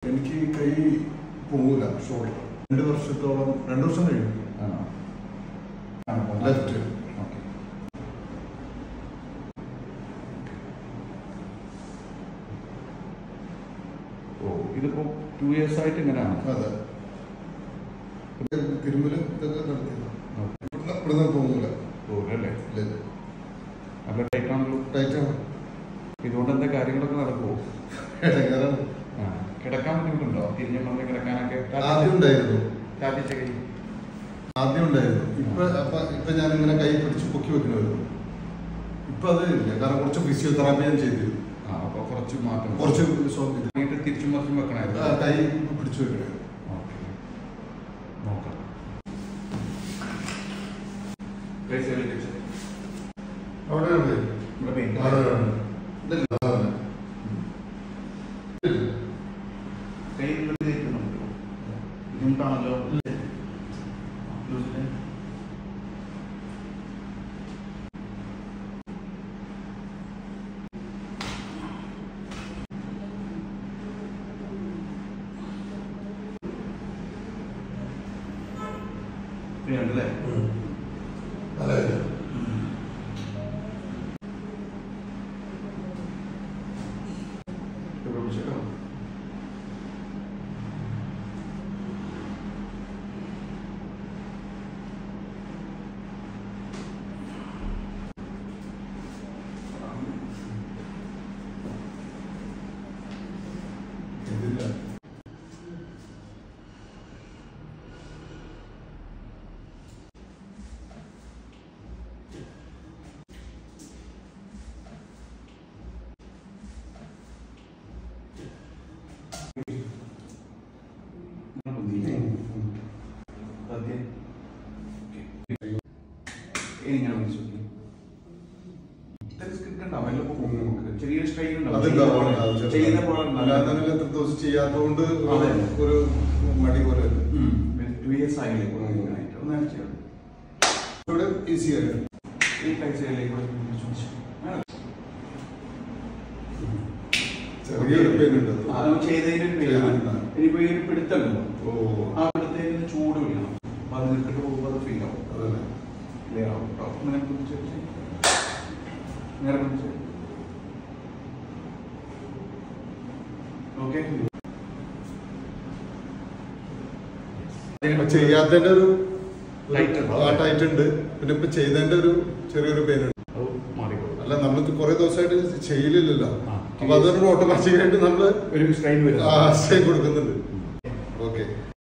എനിക്ക് കൈ പോകൂല ഷോൾഡർ രണ്ട് വർഷത്തോളം രണ്ട് വർഷം കഴിഞ്ഞു ആണോ ആണോ ലെഫ്റ്റ് ഓക്കെ ഓ ഇതിപ്പോ ടു ഇയേഴ്സ് ആയിട്ട് ഇങ്ങനെയാണ് അതെ തിരുമ്പല് ഇതൊക്കെ നടത്തിയത് ഓക്കെ ഇവിടുന്ന് ഇവിടുന്ന് പോകൂല പോരല്ലേ ഇല്ല നല്ല ടൈറ്റ് ആണല്ലോ ടൈറ്റാണ് ഇതുകൊണ്ട് എന്താ കാര്യങ്ങളൊക്കെ നടക്കുമോ ഇടങ്ങാറാണ് ആ കിടക്കാൻ ബുദ്ധിമുട്ടുണ്ടോ തിരിഞ്ഞു മറിഞ്ഞ് കിടക്കാനൊക്കെ ആദ്യം ഉണ്ടായിരുന്നു ചാത്തിച്ച കൈ ആദ്യം ഉണ്ടായിരുന്നു ഇപ്പൊ അപ്പൊ ഇപ്പൊ ഞാൻ ഇങ്ങനെ കൈ പിടിച്ച് പൊക്കി വെക്കണമായിരുന്നു ഇപ്പൊ അത് ഇല്ല കാരണം കുറച്ച് ഫിസിയോതെറാപ്പി ഞാൻ ചെയ്തിരുന്നു ആ അപ്പൊ കുറച്ച് മാറ്റം കുറച്ച് സോ- ഇത് എന്നിട്ട് തിരിച്ചും മറിച്ചും ആ, വെക്കണായിരുന്നു കൈ പിടിച്ചു വെക്കണമായിരുന്നു ഓക്കെ നോക്കാം കൈ സൈഡിൽ തിരിച്ച്. അവിടെ ഉണ്ട്. ഇവിടെ പെയിൻ അവിടെ ഉണ്ട്. ഇതില്ല, അതാണ്. ഇല്ല. കയ്യിലുള്ള തേക്കുന്നുണ്ടോ ബുദ്ധിമുട്ടാണല്ലോ ലൂസിലെ ഉണ്ടല്ലേ ഉം. അല്ല, ഇല്ല. ഇവിടെ പിടിച്ചേട്ടോ ഇതില്ല. ഇങ്ങനെ വിളിച്ചു ചെറിയൊരു സ്ട്രെയിൻ അതുണ്ടാവും, ഉണ്ടാവും അതുണ്ടാവും. ചെയ്യുന്ന പോലെ അല്ലാതെ തന്നെ ഇത്ര ദിവസം ചെയ്യാത്തതുകൊണ്ട് ഒരു- അതെ. ഒരു മടി പോലെ ടു ഇയേഴ്സ് ആയില്ലേ ഇങ്ങനായിട്ട് ഒന്ന് അടിച്ചു ഇവിടെ ഈസി ആയിട്ട് ഈ പൈസയിലേക്ക് കൂടെ പിടിച്ചു. അങ്ങനെ. ചെറിയൊരു പെയിൻ ഉണ്ട് അത്. ആ, നമ്മൾ ചെയ്തതിന്റെ ഒരു പേരാണ് ചെയ്തതിന്റെ. ഇനിയിപ്പോ ഈ ഒരു പിടുത്തമുണ്ടല്ലോ ഓ ആ പിടുത്തതിന് ചൂട് വിടണം അപ്പൊ അത് നിൽക്കിട്ട് പോകുമ്പോൾ അത് ഫീൽ ആവും അതല്ലേ ക്ലിയർ ആവും കേട്ടോ ഇങ്ങനെ പിടിച്ച് വെച്ച് നേരെ പിടിച്ച് ഓക്കെ ഇപ്പൊ ചെയ്യാത്തതിന്റെ ഒരു Tight ഉണ്ടോ? ആ ടൈറ്റ് ഉണ്ട് പിന്നെ ഇപ്പൊ ചെയ്തതിന്റെ ഒരു ചെറിയൊരു പെയിൻ ഉണ്ട് അത് മാറിക്കോളും അല്ല നമ്മൾ കുറെ ദിവസമായിട്ട് ചെയ്യലില്ലല്ലോ ആ. അപ്പൊ അതൊരു ഓട്ടോമാറ്റിക് ആയിട്ട് നമ്മള് ഒരു സ്ട്രെയിൻ വരും ആ സ്റ്റേ കൊടുക്കുന്നുണ്ട് ഓക്കെ